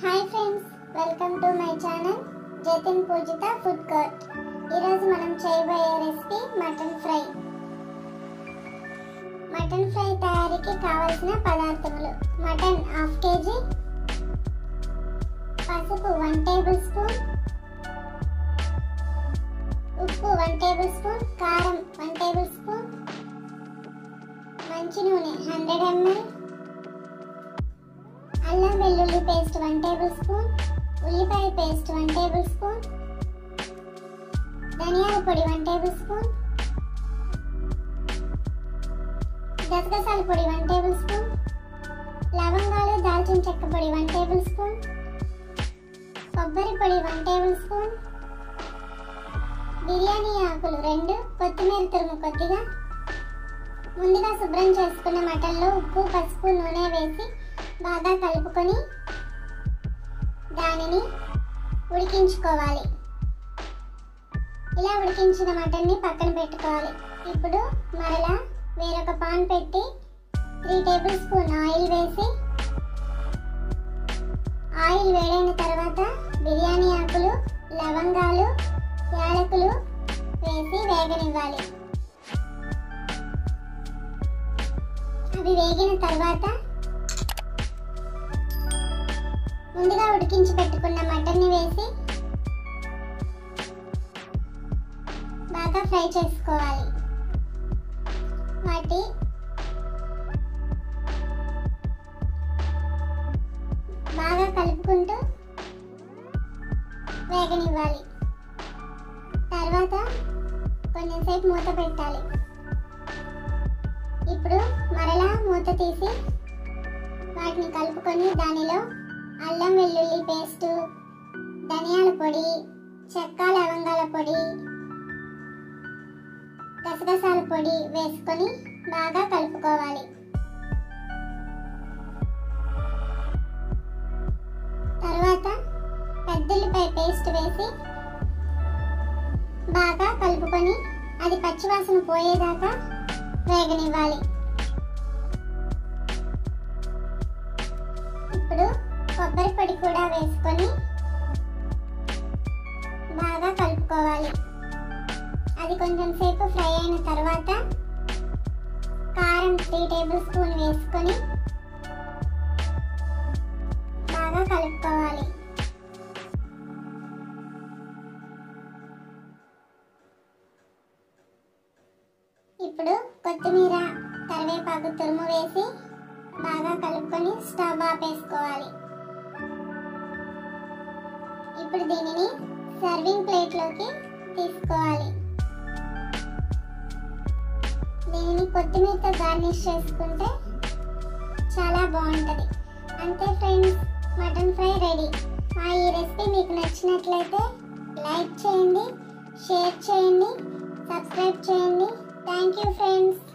hi friends welcome to my channel Jatin Poojitha food court ఈరోజు మనం చేయబోయే recipe mutton fry mutton fry తయారీకి కావలసిన పదార్థములు మటన్ హాఫ్ కేజీ పసుపు వన్ టేబుల్ స్పూన్ ఉప్పు వన్ టేబుల్ స్పూన్ కారం వన్ టేబుల్ స్పూన్ మంచి నూనె హండ్రెడ్ ఎంఎల్ అల్లం వెల్లుల్లి పేస్ట్ వన్ టేబుల్ స్పూన్ ఉల్లిపాయ పేస్ట్ వన్ టేబుల్ స్పూన్ ధనియాల పొడి వన్ టేబుల్ స్పూన్ గసగసాల పొడి వన్ టేబుల్ స్పూన్ లవంగాలు దాల్చిన చెక్క పొడి వన్ టేబుల్ స్పూన్ కొబ్బరి పొడి వన్ టేబుల్ స్పూన్ బిర్యానీ ఆకులు రెండు కొత్తిమీర తురుము కొద్దిగా ముందుగా శుభ్రం చేసుకున్న మటన్లో ఉప్పు పసుపు నూనె వేసి బాగా కలుపుకొని దానిని ఉడికించుకోవాలి ఇలా ఉడికించిన మటన్ని పక్కన పెట్టుకోవాలి ఇప్పుడు మరలా వేరొక పాన్ పెట్టి త్రీ టేబుల్ స్పూన్ ఆయిల్ వేసి ఆయిల్ వేడైన తర్వాత బిర్యానీ ఆకులు లవంగాలు యాలకులు వేసి వేగనివ్వాలి అవి వేగిన తర్వాత ముందుగా ఉడికించి పెట్టుకున్న మటన్ని వేసి బాగా ఫ్రై చేసుకోవాలి వాటి బాగా కలుపుకుంటూ వేగనివ్వాలి తర్వాత కొంచెంసేపు మూత పెట్టాలి ఇప్పుడు మరలా మూత తీసి వాటిని కలుపుకొని దానిలో అల్లం వెల్లుల్లి పేస్టు ధనియాల పొడి చెక్క లవంగాల పొడి గసగసాల పొడి వేసుకొని బాగా కలుపుకోవాలి తర్వాత పెద్దల్లిపాయ పేస్ట్ వేసి బాగా కలుపుకొని అది పచ్చివాసన పోయేదాకా వేగనివ్వాలి ఇప్పుడు కొబ్బరి పొడి కూడా వేసుకొని బాగా కలుపుకోవాలి అది కొంచెం సేపు ఫ్రై అయిన తర్వాత కారం త్రీ టేబుల్ స్పూన్ వేసుకొని బాగా కలుపుకోవాలి ఇప్పుడు కొత్తిమీర కరివేపాకు తురుము వేసి బాగా కలుపుకొని స్టవ్ ఆపేసుకోవాలి ఇప్పుడు దీనిని సర్వింగ్ ప్లేట్లోకి తీసుకోవాలి దీనిని కొత్తిమీరతో గార్నిష్ చేసుకుంటే చాలా బాగుంటుంది అంతే ఫ్రెండ్స్ మటన్ ఫ్రై రెడీ మా ఈ రెసిపీ మీకు నచ్చినట్లయితే లైక్ చేయండి షేర్ చేయండి సబ్స్క్రైబ్ చేయండి థ్యాంక్ యూ ఫ్రెండ్స్